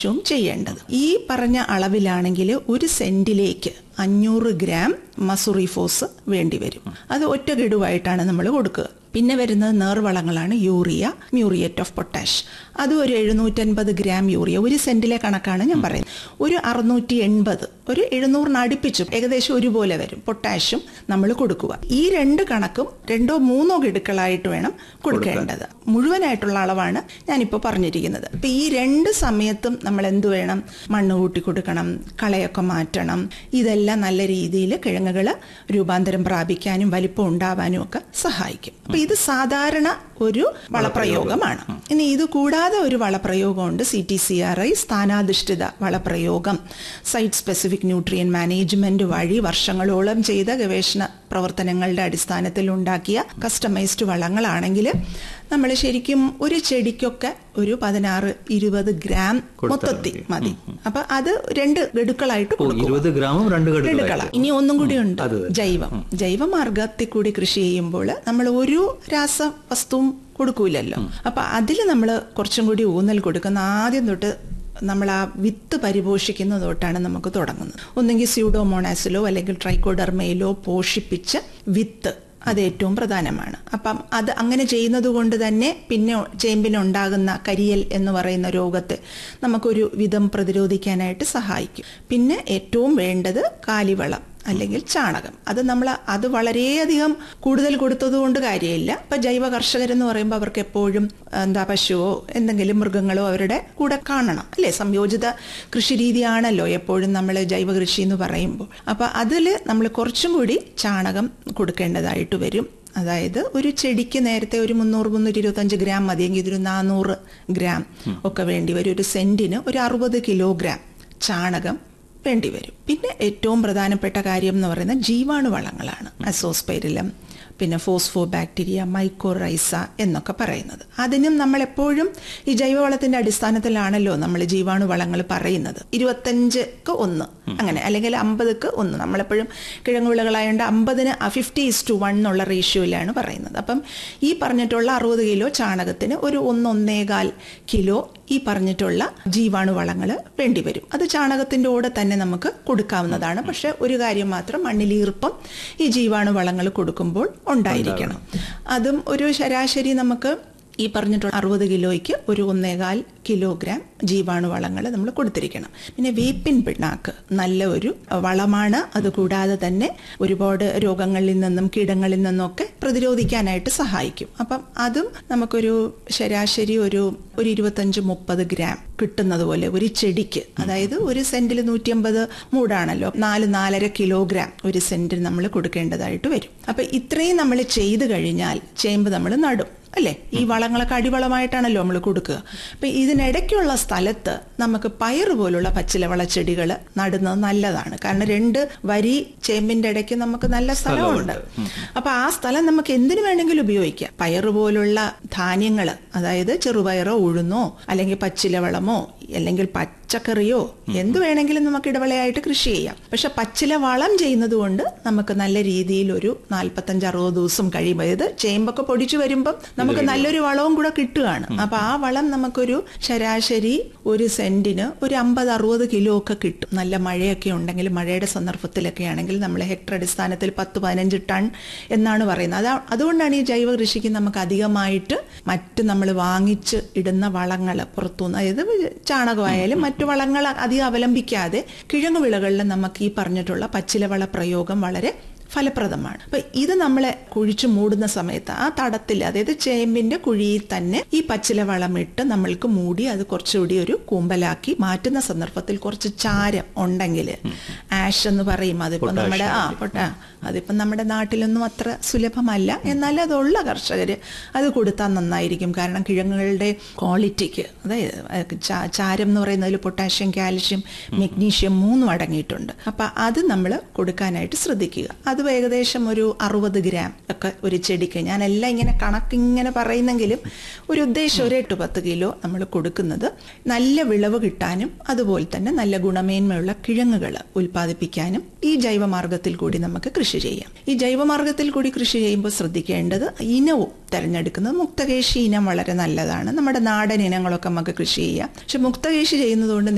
ഏറ്റവും ചെയ്യേണ്ടത് ഈ പറഞ്ഞ അളവിലാണെങ്കിൽ ഒരു സെന്റിലേക്ക് അഞ്ഞൂറ് ഗ്രാം മസുറിഫോസ് വേണ്ടി വരും അത് ഒറ്റ ഗഡുവായിട്ടാണ് നമ്മൾ കൊടുക്കുക പിന്നെ വരുന്നത് നേർവളങ്ങളാണ് യൂറിയ മ്യൂറിയേറ്റ് ഓഫ് പൊട്ടാഷ് അത് ഒരു എഴുന്നൂറ്റൻപത് ഗ്രാം യൂറിയ ഒരു സെന്റിലെ കണക്കാണ് ഞാൻ പറയുന്നത് ഒരു അറുന്നൂറ്റി എൺപത് ഒരു എഴുന്നൂറിന് അടുപ്പിച്ചു ഏകദേശം ഒരുപോലെ വരും പൊട്ടാഷ്യം നമ്മൾ കൊടുക്കുക ഈ രണ്ട് കണക്കും രണ്ടോ മൂന്നോ ഗഡുക്കളായിട്ട് വേണം കൊടുക്കേണ്ടത് മുഴുവനായിട്ടുള്ള അളവാണ് ഞാനിപ്പോൾ പറഞ്ഞിരിക്കുന്നത് അപ്പൊ ഈ രണ്ട് സമയത്തും നമ്മൾ എന്ത് വേണം മണ്ണ് കൂട്ടി കൊടുക്കണം കളയൊക്കെ മാറ്റണം ഇതെല്ലാം നല്ല രീതിയിൽ കിഴങ്ങുകൾ രൂപാന്തരം പ്രാപിക്കാനും വലിപ്പം ഉണ്ടാവാനും ഒക്കെ സഹായിക്കും അപ്പൊ ഇത് സാധാരണ ഒരു വളപ്രയോഗമാണ് ഇനി ഇത് കൂടാതെ ഒരു വളപ്രയോഗമുണ്ട് C T C R I സ്ഥാനാധിഷ്ഠിത വളപ്രയോഗം സൈറ്റ് സ്പെസിഫിക് ന്യൂട്രിയൻ മാനേജ്മെന്റ് വഴി വർഷങ്ങളോളം ചെയ്ത ഗവേഷണ പ്രവർത്തനങ്ങളുടെ അടിസ്ഥാനത്തിൽ ഉണ്ടാക്കിയ കസ്റ്റമൈസ്ഡ് വളങ്ങളാണെങ്കിൽ നമ്മൾ ശരിക്കും ഒരു ചെടിക്കൊക്കെ ഒരു പതിനാറ് ഇരുപത് ഗ്രാം മൊത്തത്തിൽ മതി അപ്പൊ അത് രണ്ട് ഗഡുക്കളായിട്ട് കൊടുക്കും ഇരുപത് ഗ്രാമും രണ്ട് ഗഡുക്കള ഗഡുക്കളായി ഇനി ഒന്നും കൂടി ഉണ്ട് അത് ജൈവം ജൈവമാർഗത്തിൽ കൂടി കൃഷി ചെയ്യുമ്പോൾ നമ്മൾ ഒരു രാസവസ്തുവും കൊടുക്കൂലല്ലോ അപ്പൊ അതിൽ നമ്മൾ കുറച്ചും കൂടി ഊന്നൽ കൊടുക്കുന്ന ആദ്യം തൊട്ട് നമ്മൾ ആ വിത്ത് പരിപോഷിക്കുന്ന തൊട്ടാണ് നമുക്ക് തുടങ്ങുന്നത് ഒന്നെങ്കിൽ സ്യൂഡോമോണാസിലോ അല്ലെങ്കിൽ ട്രൈക്കോഡർമയിലോ പോഷിപ്പിച്ച വിത്ത് അത് ഏറ്റവും പ്രധാനമാണ് അപ്പം അത് അങ്ങനെ ചെയ്യുന്നത് കൊണ്ട് തന്നെ പിന്നെ ചേമ്പിനുണ്ടാകുന്ന കരിയൽ എന്ന് പറയുന്ന രോഗത്തെ നമുക്കൊരു വിധം പ്രതിരോധിക്കാനായിട്ട് സഹായിക്കും പിന്നെ ഏറ്റവും വേണ്ടത് കാലിവളം അല്ലെങ്കിൽ ചാണകം അത് നമ്മൾ അത് വളരെയധികം കൂടുതൽ കൊടുത്തത് കൊണ്ട് കാര്യമില്ല ഇപ്പൊ ജൈവ കർഷകരെന്ന് പറയുമ്പോൾ അവർക്ക് എപ്പോഴും എന്താ പശുവോ എന്തെങ്കിലും മൃഗങ്ങളോ അവരുടെ കൂടെ കാണണം അല്ലെ സംയോജിത കൃഷി രീതിയാണല്ലോ എപ്പോഴും നമ്മൾ ജൈവ കൃഷി എന്ന് പറയുമ്പോൾ അപ്പൊ അതിൽ നമ്മൾ കുറച്ചും കൂടി ചാണകം കൊടുക്കേണ്ടതായിട്ട് വരും അതായത് ഒരു ചെടിക്ക് നേരത്തെ ഒരു മുന്നൂറ് മുന്നൂറ്റി ഇരുപത്തഞ്ച് ഗ്രാം മതിയെങ്കിൽ ഇതൊരു നാനൂറ് ഗ്രാം ഒക്കെ വേണ്ടി വരും ഒരു സെന്റിന് ഒരു അറുപത് കിലോഗ്രാം ചാണകം വേണ്ടിവരും പിന്നെ ഏറ്റവും പ്രധാനപ്പെട്ട കാര്യം എന്ന് പറയുന്നത് ജീവാണുവളങ്ങളാണ് അസോസ്പൈരിലം പിന്നെ ഫോസ്ഫോ ബാക്ടീരിയ മൈക്കോറൈസ എന്നൊക്കെ പറയുന്നത് അതിനും നമ്മൾ എപ്പോഴും ഈ ജൈവവളത്തിന്റെ അടിസ്ഥാനത്തിലാണല്ലോ നമ്മൾ ജീവാണുവളങ്ങൾ പറയുന്നത് ഇരുപത്തഞ്ചക്ക് ഒന്ന് അങ്ങനെ അല്ലെങ്കിൽ അമ്പതുക്ക് ഒന്ന് നമ്മളെപ്പോഴും കിഴങ്ങുവിളകളായതുകൊണ്ട് അമ്പതിന് ഫിഫ്റ്റി ഇസ് ടു വൺ എന്നുള്ള റേഷ്യോയിലാണ് പറയുന്നത് അപ്പം ഈ പറഞ്ഞിട്ടുള്ള അറുപത് കിലോ ചാണകത്തിന് ഒരു ഒന്നൊന്നേകാൽ കിലോ ഈ പറഞ്ഞിട്ടുള്ള ജീവാണുവളങ്ങൾ വേണ്ടിവരും അത് ചാണകത്തിന്റെ കൂടെ തന്നെ നമുക്ക് കൊടുക്കാവുന്നതാണ് പക്ഷെ ഒരു കാര്യം മാത്രം മണ്ണിൽ ഈർപ്പം ഈ ജീവാണുവളങ്ങൾ കൊടുക്കുമ്പോൾ ഉണ്ടായിരിക്കണം അതും ഒരു ശരാശരി നമുക്ക് ഈ പറഞ്ഞിട്ടുള്ള അറുപത് കിലോയ്ക്ക് ഒരു ഒന്നേകാൽ കിലോഗ്രാം ജീവാണുവളങ്ങൾ നമ്മൾ കൊടുത്തിരിക്കണം പിന്നെ വേപ്പിൻ പിണ്ണാക്ക് നല്ല ഒരു വളമാണ് അതുകൂടാതെ തന്നെ ഒരുപാട് രോഗങ്ങളിൽ നിന്നും കീടങ്ങളിൽ നിന്നൊക്കെ പ്രതിരോധിക്കാനായിട്ട് സഹായിക്കും അപ്പം അതും നമുക്കൊരു ശരാശരി ഒരു ഒരു ഇരുപത്തഞ്ച് മുപ്പത് ഗ്രാം കിട്ടുന്നത് പോലെ ഒരു ചെടിക്ക് അതായത് ഒരു സെന്റിൽ നൂറ്റിയമ്പത് മൂടാണല്ലോ നാല് നാലര കിലോഗ്രാം ഒരു സെന്റിൽ നമ്മൾ കൊടുക്കേണ്ടതായിട്ട് വരും അപ്പൊ ഇത്രയും നമ്മൾ ചെയ്തു കഴിഞ്ഞാൽ ചേമ്പ് നമ്മൾ നടും അല്ലേ ഈ വളങ്ങളൊക്കെ അടിവളമായിട്ടാണല്ലോ നമ്മൾ കൊടുക്കുക അപ്പൊ ഇതിനിടയ്ക്കുള്ള സ്ഥലത്ത് നമുക്ക് പയർ പോലുള്ള പച്ചിലവള ചെടികൾ നടുന്നത് നല്ലതാണ് കാരണം രണ്ട് വരി ചേമ്പിന്റെ ഇടയ്ക്ക് നമുക്ക് നല്ല സ്ഥലമുണ്ട് അപ്പൊ ആ സ്ഥലം നമുക്ക് എന്തിനു വേണമെങ്കിലും ഉപയോഗിക്കാം പയർ പോലുള്ള ധാന്യങ്ങൾ അതായത് ചെറുപയറോ ഉഴുന്നോ അല്ലെങ്കിൽ പച്ചിലവളമോ അല്ലെങ്കിൽ പച്ചക്കറിയോ എന്ത് വേണമെങ്കിലും നമുക്ക് ഇടവേളയായിട്ട് കൃഷി ചെയ്യാം പക്ഷെ പച്ചില വളം ചെയ്യുന്നത് കൊണ്ട് നമുക്ക് നല്ല രീതിയിൽ ഒരു നാൽപ്പത്തഞ്ച് അറുപത് ദിവസം കഴിയുമ്പോൾ അതായത് ചേമ്പൊക്കെ പൊടിച്ചു വരുമ്പം നമുക്ക് നല്ലൊരു വളവും കൂടെ കിട്ടുകയാണ് അപ്പൊ ആ വളം നമുക്കൊരു ശരാശരി ഒരു സെന്റിന് ഒരു അമ്പത് അറുപത് കിലോ ഒക്കെ കിട്ടും നല്ല മഴയൊക്കെ ഉണ്ടെങ്കിൽ മഴയുടെ സന്ദർഭത്തിലൊക്കെ ആണെങ്കിൽ നമ്മൾ ഹെക്ടർ അടിസ്ഥാനത്തിൽ പത്ത് പതിനഞ്ച് ടൺ എന്നാണ് പറയുന്നത് അതാ അതുകൊണ്ടാണ് ഈ ജൈവ കൃഷിക്ക് നമുക്ക് അധികമായിട്ട് മറ്റ് നമ്മൾ വാങ്ങിച്ച് ഇടുന്ന വളങ്ങൾ പുറത്തുനിന്ന് അതായത് ചാണകമായാലും മറ്റു വളങ്ങൾ അധികം അവലംബിക്കാതെ കിഴങ്ങു വിളകളിൽ നമുക്ക് ഈ പറഞ്ഞിട്ടുള്ള പച്ചിലവള പ്രയോഗം വളരെ ഫലപ്രദമാണ് അപ്പൊ ഇത് നമ്മളെ കുഴിച്ചു മൂടുന്ന സമയത്ത് ആ തടത്തിൽ അതായത് ചേമ്പിന്റെ കുഴിയിൽ തന്നെ ഈ പച്ചില വളമിട്ട് നമ്മൾക്ക് മൂടി അത് കുറച്ചുകൂടി ഒരു കൂമ്പലാക്കി മാറ്റുന്ന സന്ദർഭത്തിൽ കുറച്ച് ചാരം ഉണ്ടെങ്കിൽ ആഷ് എന്ന് പറയും അതിപ്പോ നമ്മുടെ ആ പൊട്ടാ അതിപ്പോ നമ്മുടെ നാട്ടിലൊന്നും അത്ര സുലഭമല്ല എന്നാൽ അതുള്ള കർഷകര് അത് കൊടുത്താൽ നന്നായിരിക്കും കാരണം കിഴങ്ങുകളുടെ ക്വാളിറ്റിക്ക് അതായത് ചാ- ചാരം എന്ന് പറയുന്നതിൽ പൊട്ടാഷ്യം കാൽഷ്യം മെഗ്നീഷ്യം മൂന്നും അടങ്ങിയിട്ടുണ്ട് അപ്പൊ അത് നമ്മൾ കൊടുക്കാനായിട്ട് ശ്രദ്ധിക്കുക അത് ഏകദേശം ഒരു അറുപത് ഗ്രാം ഒക്കെ ഒരു ചെടിക്ക് ഞാൻ എല്ലാം ഇങ്ങനെ കണക്കിങ്ങനെ പറയുന്നെങ്കിലും ഒരു ഉദ്ദേശം ഒരു എട്ട് പത്ത് കിലോ നമ്മൾ കൊടുക്കുന്നത് നല്ല വിളവ് കിട്ടാനും അതുപോലെ തന്നെ നല്ല ഗുണമേന്മയുള്ള കിഴങ്ങുകൾ ഉൽപ്പാദിപ്പിക്കാനും ഈ ജൈവമാർഗത്തിൽ കൂടി നമുക്ക് കൃഷി ചെയ്യാം ഈ ജൈവമാർഗത്തിൽ കൂടി കൃഷി ചെയ്യുമ്പോൾ ശ്രദ്ധിക്കേണ്ടത് ഇനവും തിരഞ്ഞെടുക്കുന്നത് മുക്തകേശി ഇനം വളരെ നല്ലതാണ് നമ്മുടെ നാടൻ ഇനങ്ങളൊക്കെ നമുക്ക് കൃഷി ചെയ്യാം പക്ഷെ മുക്തകേശി ചെയ്യുന്നതുകൊണ്ട്